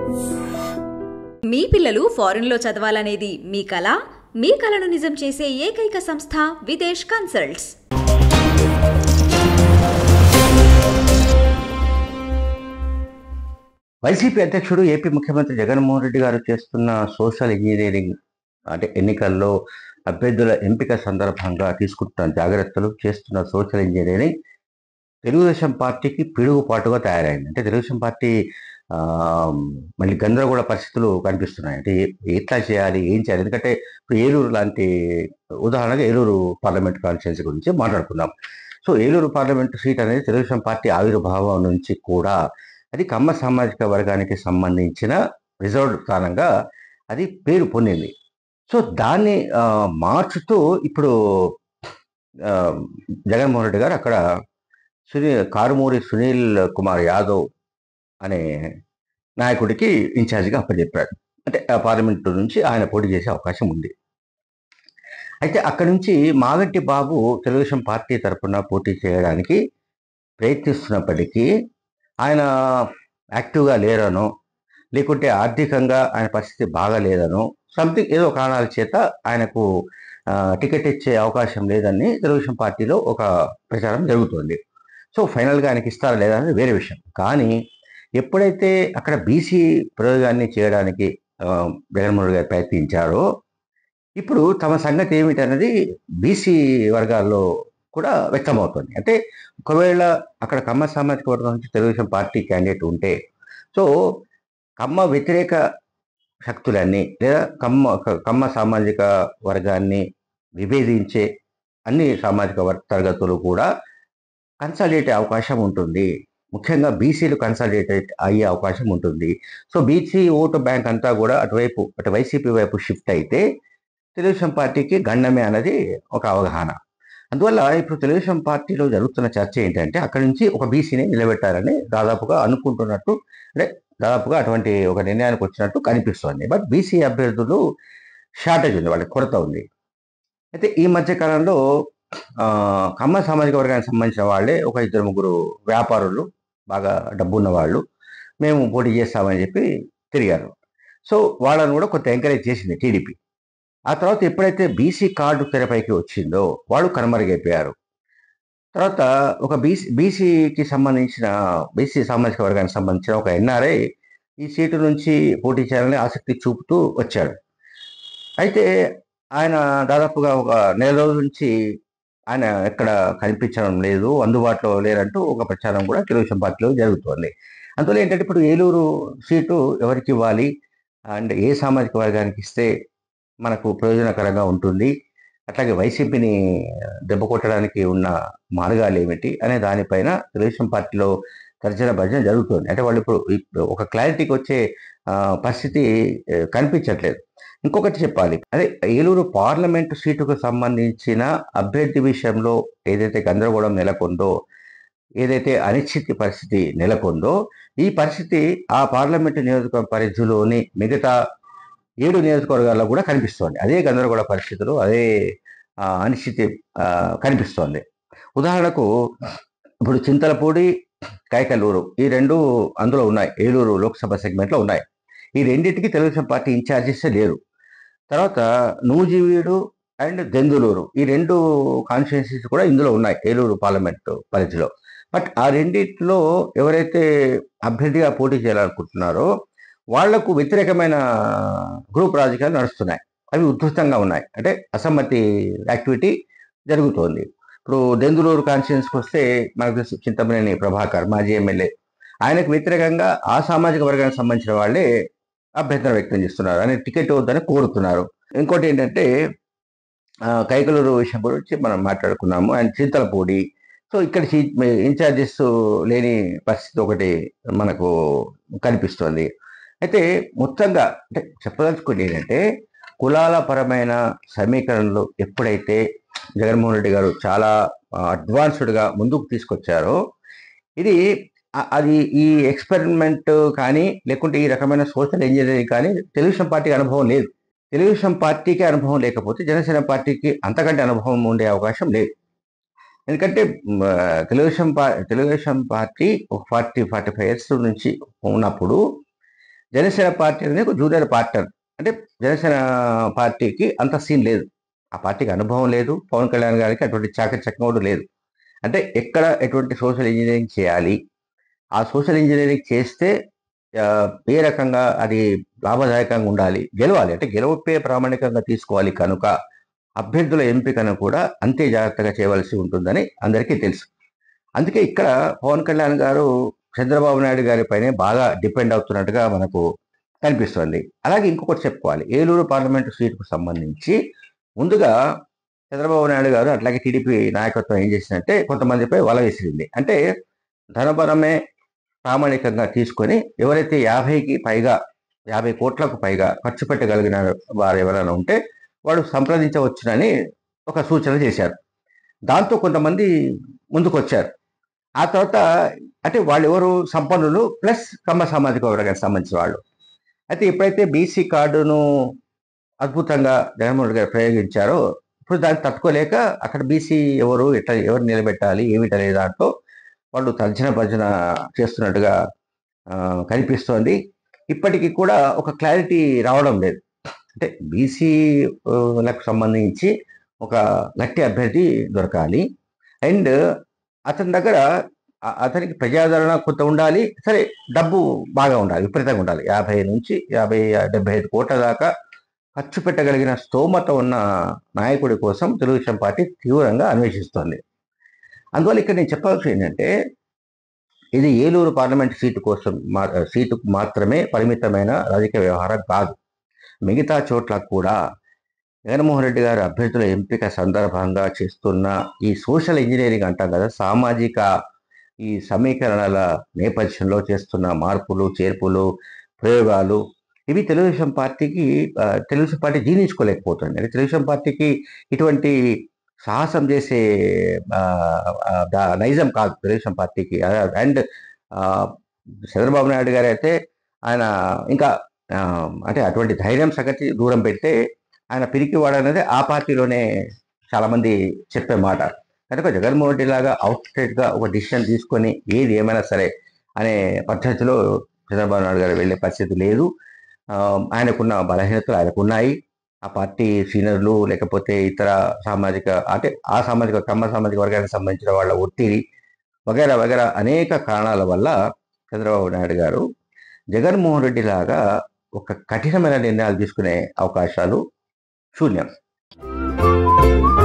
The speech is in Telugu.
మీ పిల్లలు ఫారెన్లో చదవాలనేది మీ కల మీ కలను నిజం చేసే ఏకైక సంస్థ విదేశ్ కన్సల్ట్స్ వైసీపీ అధ్యక్షుడు ఏపీ ముఖ్యమంత్రి జగన్మోహన్ రెడ్డి గారు చేస్తున్న సోషల్ ఇంజనీరింగ్ అంటే ఎన్నికల్లో అభ్యర్థుల ఎంపిక సందర్భంగా తీసుకుంటున్న జాగ్రత్తలు చేస్తున్న సోషల్ ఇంజనీరింగ్ తెలుగుదేశం పార్టీకి పిడుగుపాటుగా తయారైంది అంటే తెలుగుదేశం పార్టీ ఆ, మళ్ళీ గందరగోళ పరిస్థితులు కనిపిస్తున్నాయి అంటే ఏ- ఎట్లా చేయాలి ఏం చేయాలి ఎందుకంటే ఇప్పుడు ఏలూరు లాంటి ఉదాహరణగా ఏలూరు పార్లమెంట్ కాన్స్టిట్యున్సీ గురించి మాట్లాడుకుందాం సో ఏలూరు పార్లమెంట్ సీట్ అనేది తెలుగుదేశం పార్టీ ఆవిర్భావం నుంచి కూడా అది కమ్మ సామాజిక వర్గానికి సంబంధించిన రిజర్వ్డ్ స్థానంగా అది పేరు పొందింది సో దాన్ని ఆ, మార్చుతూ ఇప్పుడు ఆ, జగన్మోహన్ రెడ్డి గారు అక్కడ సునీల్ కారుమూరి సునీల్ కుమార్ యాదవ్ అనే నాయకుడికి ఇన్ఛార్జిగా అప్పచెప్పాడు అంటే ఆ పార్లమెంటు నుంచి ఆయన పోటీ చేసే అవకాశం ఉంది అయితే అక్కడి నుంచి మాగంటి బాబు తెలుగుదేశం పార్టీ తరఫున పోటీ చేయడానికి ప్రయత్నిస్తున్నప్పటికీ ఆయన యాక్టివ్గా లేరనో లేకుంటే ఆర్థికంగా ఆయన పరిస్థితి బాగాలేదనో సంథింగ్ ఏదో కారణాల చేత ఆయనకు ఆ, టికెట్ ఇచ్చే అవకాశం లేదని తెలుగుదేశం పార్టీలో ఒక ప్రచారం జరుగుతుంది సో ఫైనల్గా ఆయనకి ఇస్తారా లేదా అనేది వేరే విషయం కానీ ఎప్పుడైతే అక్కడ బీసీ ప్రయోగాన్ని చేయడానికి ఆ, జగన్మోహన్ రెడ్డి గారు ప్రయత్నించారో ఇప్పుడు తమ సంగతి ఏమిటి అనేది బీసీ వర్గాల్లో కూడా వ్యక్తమవుతుంది అంటే ఒకవేళ అక్కడ కమ్మ సామాజిక వర్గం నుంచి తెలుగుదేశం పార్టీ క్యాండిడేట్ ఉంటే సో కమ్మ వ్యతిరేక శక్తులన్నీ లేదా కమ్మ క- కమ్మ సామాజిక వర్గాన్ని విభేదించే అన్ని సామాజిక వర్గ తరగతులు కూడా కన్సల్టేట్ అవకాశం ఉంటుంది ముఖ్యంగా బీసీలు కన్సల్టేట్ అయ్యే అవకాశం ఉంటుంది సో బీసీ ఓటు బ్యాంక్ అంతా కూడా అటువైపు అటు వైసీపీ వైపు షిఫ్ట్ అయితే తెలుగుదేశం పార్టీకి గండమే అన్నది ఒక అవగాహన అందువల్ల ఇప్పుడు తెలుగుదేశం పార్టీలో జరుగుతున్న చర్చ ఏంటంటే అక్కడి నుంచి ఒక బీసీని నిలబెట్టాలని దాదాపుగా అనుకుంటున్నట్టు అంటే దాదాపుగా అటువంటి ఒక నిర్ణయానికి వచ్చినట్టు కనిపిస్తోంది బట్ బీసీ అభ్యర్థులు షార్టేజ్ ఉంది వాళ్ళకి కొరత ఉంది అయితే ఈ మధ్య కాలంలో ఆ, కమ్మ సామాజిక వర్గానికి సంబంధించిన వాళ్ళే ఒక ఇద్దరు ముగ్గురు వ్యాపారులు బాగా డబ్బున్న వాళ్ళు మేము పోటీ చేస్తామని చెప్పి తిరిగారు సో వాళ్ళని కూడా కొంత ఎంకరేజ్ చేసింది టీడీపీ ఆ తర్వాత ఎప్పుడైతే బీసీ కార్డు తెరపైకి వచ్చిందో వాళ్ళు కనుమరుగైపోయారు తర్వాత ఒక బీసీ బీసీకి సంబంధించిన బీసీ సామాజిక వర్గానికి సంబంధించిన ఒక ఎన్ఆర్ఐ ఈ సీటు నుంచి పోటీ చేయాలని ఆసక్తి చూపుతూ వచ్చాడు అయితే ఆయన దాదాపుగా ఒక నెల రోజుల నుంచి ఆయన ఎక్కడ కనిపించడం లేదు అందుబాటులో లేరంటూ ఒక ప్రచారం కూడా తెలుగుదేశం పార్టీలో జరుగుతోంది అందువల్ల ఏంటంటే ఇప్పుడు ఏలూరు సీటు ఎవరికి ఇవ్వాలి అండ్ ఏ సామాజిక వర్గానికి ఇస్తే మనకు ప్రయోజనకరంగా ఉంటుంది అట్లాగే వైసీపీని దెబ్బ కొట్టడానికి ఉన్న మార్గాలు ఏమిటి అనే దానిపైన తెలుగుదేశం పార్టీలో తర్జన భర్జన జరుగుతుంది అంటే వాళ్ళు ఇప్పుడు ఇప్పుడు ఒక క్లారిటీకి వచ్చే ఆ, పరిస్థితి ఆ, కనిపించట్లేదు ఇంకొకటి చెప్పాలి అదే ఏలూరు పార్లమెంటు సీటుకు సంబంధించిన అభ్యర్థి విషయంలో ఏదైతే గందరగోళం నెలకొందో ఏదైతే అనిశ్చితి పరిస్థితి నెలకొందో ఈ పరిస్థితి ఆ పార్లమెంటు నియోజకవర్గ పరిధిలోని మిగతా ఏడు నియోజకవర్గాల్లో కూడా కనిపిస్తోంది అదే గందరగోళ పరిస్థితులు అదే ఆ, అనిశ్చితి ఆ, కనిపిస్తోంది ఉదాహరణకు ఇప్పుడు చింతలపూడి కైకలూరు ఈ రెండు అందులో ఉన్నాయి ఏలూరు లోక్సభ సెగ్మెంట్లో ఉన్నాయి ఈ రెండింటికి తెలుగుదేశం పార్టీ ఇన్ఛార్జెస్ లేరు తర్వాత నూజివీడు అండ్ దెందులూరు ఈ రెండు కాన్స్టిట్యున్సీస్ కూడా ఇందులో ఉన్నాయి ఏలూరు పార్లమెంట్ పరిధిలో బట్ ఆ రెండిట్లో ఎవరైతే అభ్యర్థిగా పోటీ చేయాలనుకుంటున్నారో వాళ్లకు వ్యతిరేకమైన గ్రూప్ రాజకీయాలు నడుస్తున్నాయి అవి ఉధృతంగా ఉన్నాయి అంటే అసమ్మతి యాక్టివిటీ జరుగుతోంది ఇప్పుడు దెందులూరు కాన్స్టిట్యున్సీకి వస్తే మనకు తెలుసు చింతమనేని ప్రభాకర్ మాజీ ఎమ్మెల్యే ఆయనకు వ్యతిరేకంగా ఆ సామాజిక వర్గానికి సంబంధించిన వాళ్ళే అభ్యంతరం వ్యక్తం చేస్తున్నారు అని టికెట్ వద్దని కోరుతున్నారు ఇంకోటి ఏంటంటే ఆ, కైకలూరు విషయం గురించి మనం మాట్లాడుకున్నాము అండ్ చింతలపూడి సో ఇక్కడ ఇన్ఛార్జెస్ లేని పరిస్థితి ఒకటి మనకు కనిపిస్తోంది అయితే మొత్తంగా అంటే చెప్పదలుచుకుంది ఏంటంటే కులాల పరమైన సమీకరణలు ఎప్పుడైతే జగన్మోహన్ రెడ్డి గారు చాలా అడ్వాన్స్డ్గా ముందుకు తీసుకొచ్చారో ఇది అ- అది ఈ ఎక్స్పెరిమెంట్ కానీ లేకుంటే ఈ రకమైన సోషల్ ఇంజనీరింగ్ కానీ తెలుగుదేశం పార్టీకి అనుభవం లేదు తెలుగుదేశం పార్టీకి అనుభవం లేకపోతే జనసేన పార్టీకి అంతకంటే అనుభవం ఉండే అవకాశం లేదు ఎందుకంటే మ్, తెలుగుదేశం పా తెలుగుదేశం పార్టీ ఒక ఫార్టీ ఫార్టీ ఫైవ్ ఇయర్స్ నుంచి ఉన్నప్పుడు జనసేన పార్టీ అనేది ఒక జూనియర్ పార్టీ అంటే జనసేన పార్టీకి అంత సీన్ లేదు ఆ పార్టీకి అనుభవం లేదు పవన్ కళ్యాణ్ గారికి అటువంటి చాకచక్యం కూడా లేదు అంటే ఎక్కడ ఎటువంటి సోషల్ ఇంజనీరింగ్ చేయాలి ఆ సోషల్ ఇంజనీరింగ్ చేస్తే ఆ, ఏ రకంగా అది లాభదాయకంగా ఉండాలి గెలవాలి అంటే గెలవపే ప్రామాణికంగా తీసుకోవాలి కనుక అభ్యర్థుల ఎంపికను కూడా అంతే జాగ్రత్తగా చేయవలసి ఉంటుందని అందరికీ తెలుసు అందుకే ఇక్కడ పవన్ కళ్యాణ్ గారు చంద్రబాబు నాయుడు గారి పైనే బాగా డిపెండ్ అవుతున్నట్టుగా మనకు కనిపిస్తుంది అలాగే ఇంకొకటి చెప్పుకోవాలి ఏలూరు పార్లమెంటు సీటుకు సంబంధించి ముందుగా చంద్రబాబు నాయుడు గారు అట్లాగే టీడీపీ నాయకత్వం ఏం చేసిందంటే కొంతమందిపై వల విసిరింది అంటే ధనబలమే ప్రామాణికంగా తీసుకొని ఎవరైతే యాభైకి పైగా యాభై కోట్లకు పైగా ఖర్చు పెట్టగలిగిన వారు ఎవరైనా ఉంటే వాడు సంప్రదించవచ్చునని ఒక సూచన చేశారు దాంతో కొంతమంది ముందుకు వచ్చారు ఆ తర్వాత అంటే వాళ్ళు ఎవరు సంపన్నులు ప్లస్ కమ్మ సామాజిక వర్గానికి సంబంధించిన వాళ్ళు అయితే ఎప్పుడైతే బీసీ కార్డును అద్భుతంగా జగన్మోహన్ రెడ్డి గారు ప్రయోగించారో ఇప్పుడు దాన్ని తట్టుకోలేక అక్కడ బీసీ ఎవరు ఎట్లా ఎవరు నిలబెట్టాలి ఏమిటనే దాంట్లో వాళ్ళు తర్జన భర్జన చేస్తున్నట్టుగా ఆ, కనిపిస్తోంది ఇప్పటికీ కూడా ఒక క్లారిటీ రావడం లేదు అంటే బీసీలకు సంబంధించి ఒక గట్టి అభ్యర్థి దొరకాలి అండ్ అతని దగ్గర అ- అతనికి ప్రజాదరణ కొంత ఉండాలి సరే డబ్బు బాగా ఉండాలి విపరీతంగా ఉండాలి యాభై నుంచి యాభై డెబ్బై ఐదు కోట్ల దాకా ఖర్చు పెట్టగలిగిన స్తోమత ఉన్న నాయకుడి కోసం తెలుగుదేశం పార్టీ తీవ్రంగా అన్వేషిస్తోంది అందువల్ల ఇక్కడ నేను చెప్పాల్సి ఏంటంటే ఇది ఏలూరు పార్లమెంట్ సీటు కోసం మా సీటుకు మాత్రమే పరిమితమైన రాజకీయ వ్యవహారం కాదు మిగతా చోట్ల కూడా జగన్మోహన్ రెడ్డి గారి అభ్యర్థుల ఎంపిక సందర్భంగా చేస్తున్న ఈ సోషల్ ఇంజనీరింగ్ అంటాం కదా సామాజిక ఈ సమీకరణల నేపథ్యంలో చేస్తున్న మార్పులు చేర్పులు ప్రయోగాలు ఇవి తెలుగుదేశం పార్టీకి ఆ, తెలుగుదేశం పార్టీ జీర్ణించుకోలేకపోతుంది అంటే తెలుగుదేశం పార్టీకి ఇటువంటి సాహసం చేసే ఆ, ఆ, దా- నైజం కాదు తెలుగుదేశం పార్టీకి అండ్ చంద్రబాబు నాయుడు గారు అయితే ఆయన ఇంకా ఆ, అంటే అటువంటి ధైర్యం సంగతి దూరం పెడితే ఆయన పిరికివాడు అనేది ఆ పార్టీలోనే చాలా మంది చెప్పే మాట కనుక జగన్మోహన్ రెడ్డి లాగా అవుట్ గా ఒక డిసిషన్ తీసుకొని ఏది ఏమైనా సరే అనే పద్ధతిలో చంద్రబాబు నాయుడు గారు వెళ్ళే పరిస్థితి లేదు ఆ, ఆయనకున్న బలహీనతలు ఆయనకు ఉన్నాయి ఆ పార్టీ సీనియర్లు లేకపోతే ఇతర సామాజిక అంటే ఆ సామాజిక కమ్మ సామాజిక వర్గానికి సంబంధించిన వాళ్ళ ఒత్తిడి వగైరా వగైరా అనేక కారణాల వల్ల చంద్రబాబు నాయుడు గారు జగన్మోహన్ రెడ్డి లాగా ఒక కఠినమైన నిర్ణయాలు తీసుకునే అవకాశాలు శూన్యం